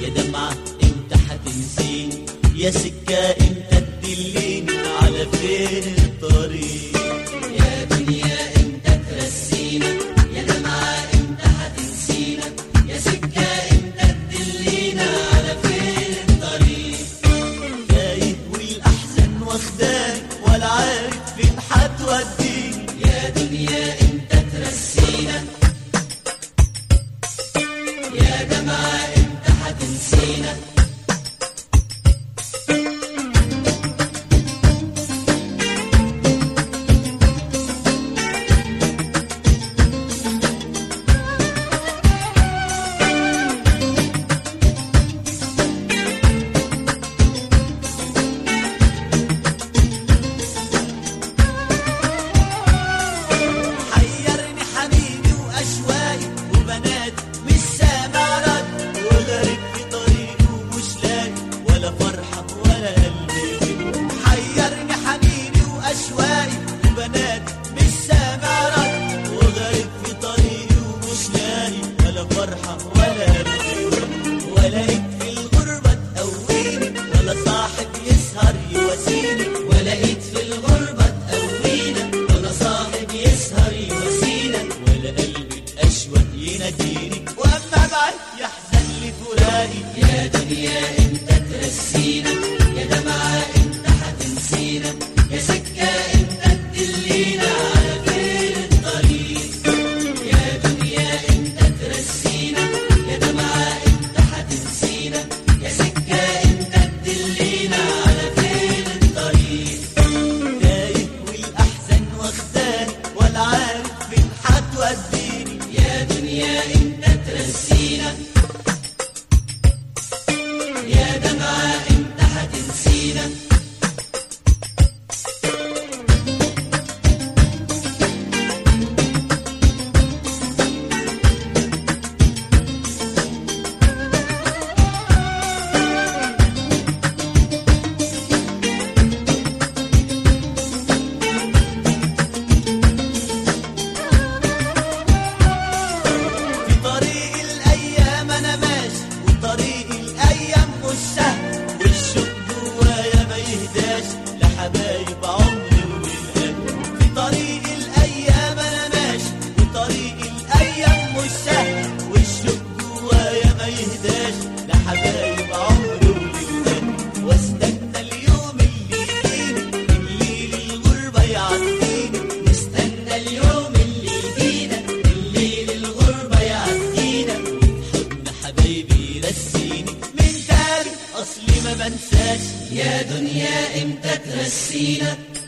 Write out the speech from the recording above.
يا دمعة امتى هتنسيني يا سكة امتى تدليني على فين الطريق يا دنيا امتى ترسينا يا دمعة امتى هتنسينا يا سكة امتى تدلينا على فين الطريق تايه والاحزان واخداني ولا عارف فين هتوديني يا دنيا امتى ترسينا يا دمعة امتى هتنسينا حيرني حنيني واشواقي وبنات مش سامع رد وغريب في طريقي ومش لاقي ولا فرحه ولا قلبي حيرني حنيني واشواقي وبنات مش سامع رد وغريب في طريقي ومش لاقي ولا فرحه ولا قلبي ولا ليك في الغربه تقويني ولا صاحب يسهر يواسيني ولا ايد في الغربة تقوينا ولا صاحب يسهر يواسينا ولا قلبي الأشوق يناديني وأما بعد يحزن لي فراقي يا دنيا امتى ترسينا يا دمعة امتى هتنسينا يا سكة امتى تدلينا على فين الطريق يا دنيا امتى ترسينا يا دمعة امتى هتنسينا يا سكة امتى تدلينا على فين الطريق تايه والأحزان واخداني ولا عارف فين هتوديني يا دنيا امتى ترسينا يا دمعة امتى هتنسينا في طريق الأيام أنا ماشي وطريق الأيام مش سهل والشوق جوايا ما يهداش لحبايب عمري والقلب في طريق الأيام أنا ماشي وطريق الأيام مش سهل والشوق جوايا ما يهداش لحبايب عمري والقلب واستنى اليوم اللي يجيني الليل الغربة يعديني نستنى اليوم اللي يجينا الليل الغربة يعدينا حضن حبايبي يرسيني من تاني اصلي ما بنساش يا دنيا امتى ترسينا